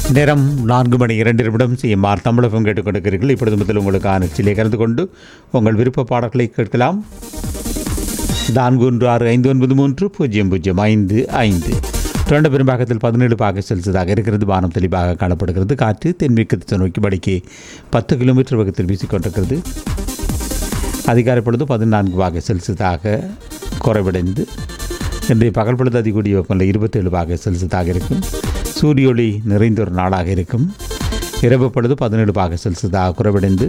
நேரம் நான்கு மணி இரண்டு நிமிடம் சிஎம்ஆர் தமிழகம் கேட்டுக்கொண்டிருக்கிறீர்கள் இப்பொழுது முதல் உங்களுக்கான நிகழ்ச்சியிலே கலந்து கொண்டு உங்கள் விருப்ப பாடல்களை கேட்கலாம் நான்கு ஒன்று ஆறு ஐந்து ஒன்பது மூன்று பூஜ்ஜியம் பூஜ்ஜியம் ஐந்து ஐந்து தொடர்ந்த பெரும்பாகத்தில் பதினேழு பாக செல்சியஸாக இருக்கிறது வானம் தெளிவாக காணப்படுகிறது காற்று தென்மேற்கு திசை நோக்கி படிக்கு பத்து கிலோமீட்டர் வேகத்தில் வீசிக்கொண்டிருக்கிறது அதிகாலை பொழுது பதினான்கு பாக செல்சியஸாக குறைவடைந்து இன்றைய பகல் பொழுது அதிகூடிய வெப்பநிலை இருபத்தேழு பாக செல்சியஸாக இருக்கும் சூரிய ஒளி நிறைந்த ஒரு நாளாக இருக்கும் இரவு பொழுது பதினேழு பாக செல்சியஸாக குறைவடைந்து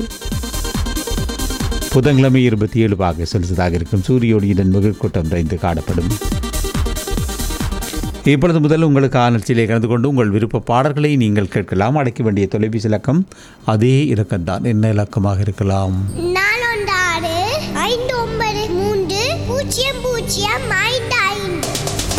புதன்கிழமை இருபத்தி ஏழு பாக செல்சியஸாக இருக்கும் சூரிய ஒளியுடன் முகக்கூட்டம் நிறைந்து காணப்படும் இப்பொழுது முதல் உங்களுக்கு நிகழ்ச்சியிலே கலந்து கொண்டு உங்கள் விருப்ப பாடல்களை நீங்கள் கேட்கலாம் அடைக்க வேண்டிய தொலைபேசி இலக்கம் அதே இலக்கம்தான் என்ன இலக்கமாக இருக்கலாம் நாலொண்டாறு ஐந்து ஒன்பது மூன்று பூஜ்ஜியம் பூஜ்ஜியம் ஐந்து ஐந்து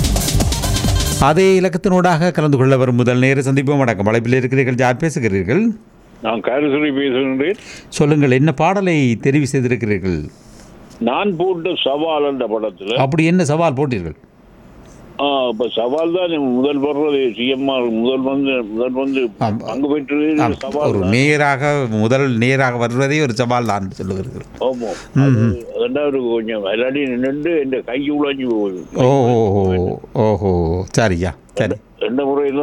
அதே இலக்கத்தினூடாக கலந்து கொள்ள வரும் முதல் நேர சந்திப்போம் வணக்கம் அழைப்பில் இருக்கிறீர்கள் யார் பேசுகிறீர்கள் நான் காரசுரி பேசுகின்றேன் சொல்லுங்கள் என்ன பாடலை தெரிவு செய்திருக்கிறீர்கள் நான் போட்ட சவால் என்ற படத்துல அப்படி என்ன சவால் போட்டீர்கள் ஆ, இப்ப சவால் தான் முதல் வர்றது சிஎம்ஆர் முதல் வந்து முதல் வந்து ஆம். பங்கு பெற்று ஆம், சவால் ஒரு தான். நேராக முதல் நேராக வருவதே ஒரு சவால் தான் சொல்லுகிறீர்கள் ஆமா அது ரெண்டாவது கொஞ்சம் விளையாடி நின்று என் கை உழைஞ்சு போகுது ஓ ஓஹோ ஓஹோ சரியா சரி ரெண்டு முறையில்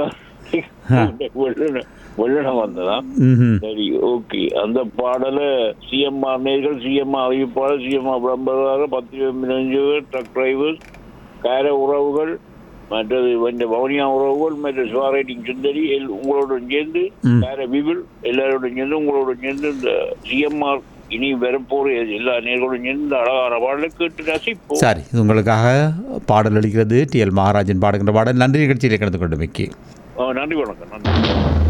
வெள்ளன வெள்ளனம் வந்ததா ம் சரி ஓகே அந்த பாடலை சிஎம்ஆர் நேர்கள் சிஎம்ஆர் அறிவிப்பாளர் சிஎம்ஆர் விளம்பரதாரர் பத்திரிகை மினஞ்சவர் ட்ரக் டிரைவர்ஸ் கார உறவுகள் மற்றது இந்த வவுனியா உறவுகள் மற்ற சிவாரைட்டிங் சுந்தரி எல் உங்களுடன் சேர்ந்து ம். கார விபிள் எல்லாரோடும் சேர்ந்து உங்களோட சேர்ந்து இந்த சிஎம்ஆர் இனி வரப்போற எல்லா நேர்களும் சேர்ந்து இந்த அழகான பாடலை கேட்டு ரசிப்போம் சரி இது உங்களுக்காக பாடல் அளிக்கிறது டி எல் மகாராஜன் பாடுகின்ற பாடல் நன்றி நிகழ்ச்சியில் கலந்து கொண்டு மிக்கி ஆ, நன்றி வணக்கம் நன்றி